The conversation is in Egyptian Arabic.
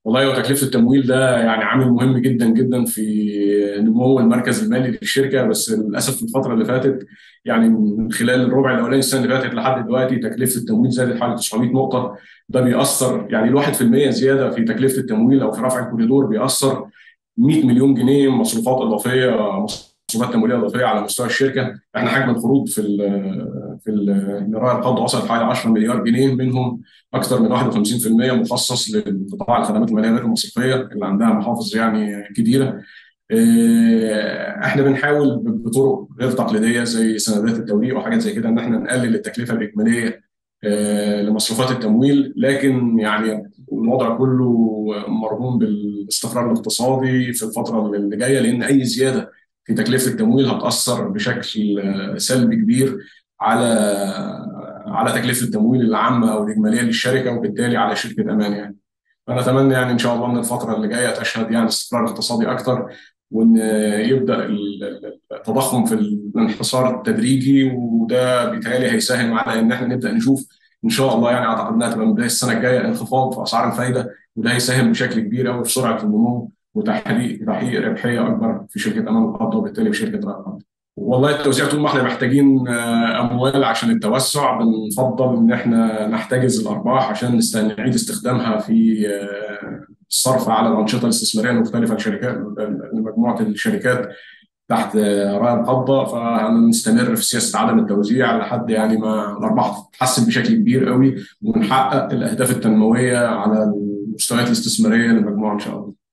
والله هو تكلفة التمويل ده يعني عامل مهم جدا جدا في نمو المركز المالي للشركة بس للأسف في الفترة اللي فاتت يعني من خلال الربع الأولاني السنة اللي فاتت لحد دلوقتي تكلفة التمويل زادت حوالي 900 نقطة ده بيأثر يعني الواحد في المية زيادة في تكلفة التمويل أو في رفع الكوريدور بيأثر 100 مليون جنيه مصروفات إضافية مصروفات تمويليه اضافيه على مستوى الشركه احنا حجم القروض في ال في المرايه القبض وصل حوالي 10 مليار جنيه منهم اكثر من 51% مخصص لقطاع الخدمات الماليه غير المصرفيه اللي عندها محافظ يعني كبيره احنا بنحاول بطرق غير تقليديه زي سندات التوريق وحاجات زي كده ان احنا نقلل التكلفه الاجماليه لمصروفات التمويل لكن يعني الوضع كله مرهون بالاستقرار الاقتصادي في الفتره اللي جايه لان اي زياده في تكلفه التمويل هتاثر بشكل سلبي كبير على على تكلفه التمويل العامه او الاجماليه للشركه وبالتالي على شركه امان يعني. فانا اتمنى يعني ان شاء الله ان الفتره اللي جايه تشهد يعني استقرار اقتصادي اكثر وان يبدا التضخم في الانحصار التدريجي وده بيتهيألي هيساهم على ان احنا نبدا نشوف ان شاء الله يعني اعتقد انها تبقى من بدايه السنه الجايه انخفاض في اسعار الفائده وده هيساهم بشكل كبير قوي في سرعه النمو وتحقيق تحقيق ربحيه اكبر في شركه امان القبضه وبالتالي في شركه رائع القبضه. والله التوزيع طول ما احنا محتاجين اموال عشان التوسع بنفضل ان احنا نحتجز الارباح عشان نعيد استخدامها في الصرف على الانشطه الاستثماريه المختلفه لشركات لمجموعه الشركات تحت رايه القبضه فهنستمر في سياسه عدم التوزيع لحد يعني ما الارباح تتحسن بشكل كبير قوي ونحقق الاهداف التنمويه على المستويات الاستثماريه للمجموعه ان شاء الله.